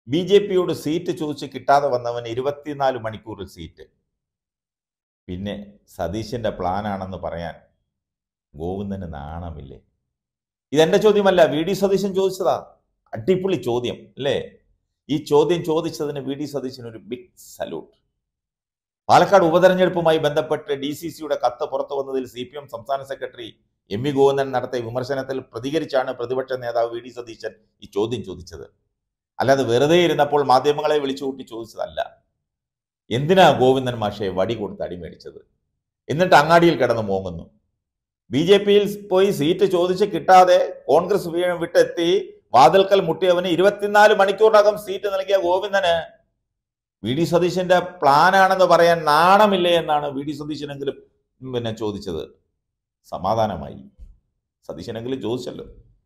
B J പിയോട് seat ചോദിച്ച് കിട്ടാതെ വന്നവന് ഇരുപത്തിനാല് മണിക്കൂറിൽ സീറ്റ് പിന്നെ സതീശന്റെ പ്ലാനാണെന്ന് പറയാൻ ഗോവിന്ദന് നാണമില്ലേ ഇതെന്റെ ചോദ്യമല്ല വി ഡി സതീശൻ ചോദിച്ചതാ അടിപൊളി ചോദ്യം അല്ലേ ഈ ചോദ്യം ചോദിച്ചതിന് വി ഡി സതീശന് ഒരു ബിഗ് സല്യൂട്ട് പാലക്കാട് ഉപതെരഞ്ഞെടുപ്പുമായി ബന്ധപ്പെട്ട് ഡി സി സിയുടെ കത്ത് പുറത്തു വന്നതിൽ സി പി എം സംസ്ഥാന സെക്രട്ടറി എം വി ഗോവിന്ദൻ നടത്തിയ വിമർശനത്തിൽ പ്രതികരിച്ചാണ് പ്രതിപക്ഷ നേതാവ് വി ഡി സതീശൻ ഈ ചോദ്യം ചോദിച്ചത് അല്ലാതെ വെറുതെ ഇരുന്നപ്പോൾ മാധ്യമങ്ങളെ വിളിച്ചു കൂട്ടി ചോദിച്ചതല്ല എന്തിനാ ഗോവിന്ദൻ മാഷയെ വടി കൊടുത്ത് അടിമേടിച്ചത് എന്നിട്ട് അങ്ങാടിയിൽ കിടന്ന് മോങ്ങുന്നു ബി ജെ പിയിൽ പോയി സീറ്റ് ചോദിച്ച് കിട്ടാതെ കോൺഗ്രസ് വീ- വിട്ടെത്തി വാതിൽക്കൽ മുട്ടിയവന് ഇരുപത്തിനാല് മണിക്കൂറിനകം സീറ്റ് നൽകിയ ഗോവിന്ദന് വി ഡി സതീശന്റെ പ്ലാനാണെന്ന് പറയാൻ നാണമില്ലേ എന്നാണ് വി ഡി സതീശനെങ്കിലും പിന്നെ ചോദിച്ചത് സമാധാനമായി സതീശനെങ്കിലും ചോദിച്ചല്ലോ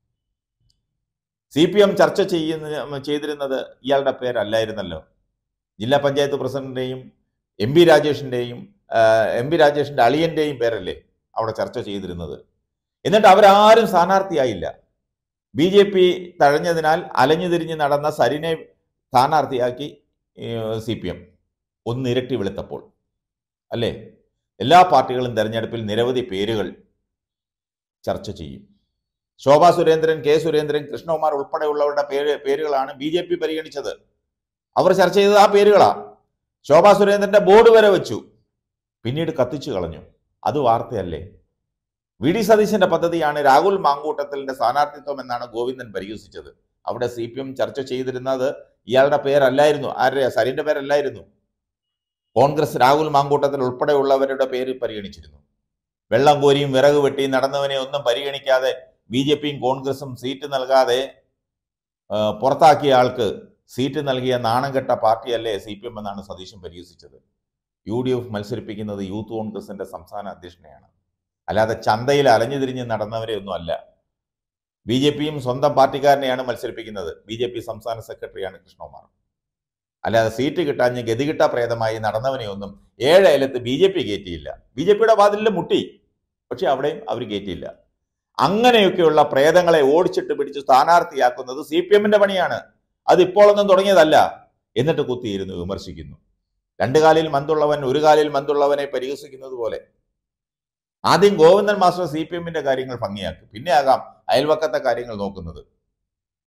സി പി എം ചർച്ച ചെയ്യുന്ന ചെയ്തിരുന്നത് ഇയാളുടെ പേരല്ലായിരുന്നല്ലോ ജില്ലാ പഞ്ചായത്ത് പ്രസിഡന്റിന്റെയും എം പി രാജേഷിന്റെയും എം പി രാജേഷിന്റെ അളിയന്റെയും പേരല്ലേ അവിടെ ചർച്ച ചെയ്തിരുന്നത് എന്നിട്ട് അവരാരും സ്ഥാനാർത്ഥിയായില്ല ബി ജെ പി തഴഞ്ഞതിനാൽ അലഞ്ഞു തിരിഞ്ഞ് നടന്ന സരിനെ സ്ഥാനാർത്ഥിയാക്കി സി പി എം ഒന്ന് ഇരട്ടി വെളുത്തപ്പോൾ അല്ലേ എല്ലാ പാർട്ടികളും തെരഞ്ഞെടുപ്പിൽ നിരവധി പേരുകൾ ചർച്ച ചെയ്യും ശോഭാ സുരേന്ദ്രൻ കെ സുരേന്ദ്രൻ കൃഷ്ണകുമാർ ഉൾപ്പെടെയുള്ളവരുടെ പേര് പേരുകളാണ് ബി ജെ പി പരിഗണിച്ചത് അവർ ചർച്ച ചെയ്തത് ആ പേരുകളാ ശോഭാ സുരേന്ദ്രന്റെ ബോർഡ് വരെ വെച്ചു പിന്നീട് കത്തിച്ചു കളഞ്ഞു അത് വാർത്തയല്ലേ വി ഡി സതീശന്റെ പദ്ധതിയാണ് രാഹുൽ മാങ്കൂട്ടത്തലിന്റെ സ്ഥാനാർത്ഥിത്വം എന്നാണ് ഗോവിന്ദൻ പരിഹസിച്ചത് അവിടെ സി പി എം ചർച്ച ചെയ്തിരുന്നത് ഇയാളുടെ പേരല്ലായിരുന്നു ആരുടെ സരിന്റെ പേരല്ലായിരുന്നു കോൺഗ്രസ് രാഹുൽ മാങ്കൂട്ടത്തിൽ ഉൾപ്പെടെയുള്ളവരുടെ പേര് പരിഗണിച്ചിരുന്നു വെള്ളം കോരിയും വിറക് വെട്ടിയും നടന്നവനെ ഒന്നും പരിഗണിക്കാതെ ബി ജെ പിയും കോൺഗ്രസും സീറ്റ് നൽകാതെ ആ, പുറത്താക്കിയ ആൾക്ക് സീറ്റ് നൽകിയ നാണം കെട്ട പാർട്ടിയല്ലേ സി പി എം എന്നാണ് സതീശൻ പരിഹസിച്ചത് യു ഡി എഫ് മത്സരിപ്പിക്കുന്നത് യൂത്ത് കോൺഗ്രസിന്റെ സംസ്ഥാന അധ്യക്ഷനെയാണ് അല്ലാതെ ചന്തയിൽ അലഞ്ഞു തിരിഞ്ഞ് നടന്നവരെ ഒന്നും അല്ല ബി ജെ പിയും സ്വന്തം പാർട്ടിക്കാരനെയാണ് മത്സരിപ്പിക്കുന്നത് ബി ജെ പി സംസ്ഥാന സെക്രട്ടറിയാണ് കൃഷ്ണകുമാർ അല്ലാതെ സീറ്റ് കിട്ടാഞ്ഞ് ഗതികിട്ട പ്രേതമായി നടന്നവനെയൊന്നും ഏഴ് അയലത്ത് ബി ജെ പി കയറ്റിയില്ല ബി ജെ പിയുടെ വാതിലിൽ മുട്ടി പക്ഷെ അവിടെയും അവർ കയറ്റിയില്ല അങ്ങനെയൊക്കെയുള്ള പ്രേതങ്ങളെ ഓടിച്ചിട്ട് പിടിച്ച് സ്ഥാനാർത്ഥിയാക്കുന്നത് സി പി എമ്മിന്റെ പണിയാണ് അത് ഇപ്പോഴൊന്നും തുടങ്ങിയതല്ല എന്നിട്ട് കുത്തിയിരുന്നു വിമർശിക്കുന്നു രണ്ടു കാലിൽ മന്തുള്ളവൻ ഒരു കാലിൽ മന്തുള്ളവനെ പരിഹസിക്കുന്നത് പോലെ ആദ്യം ഗോവിന്ദൻ മാസ്റ്റർ സി പി എമ്മിന്റെ കാര്യങ്ങൾ ഭംഗിയാക്കും പിന്നെ ആകാം അയൽവക്കത്തെ കാര്യങ്ങൾ നോക്കുന്നത്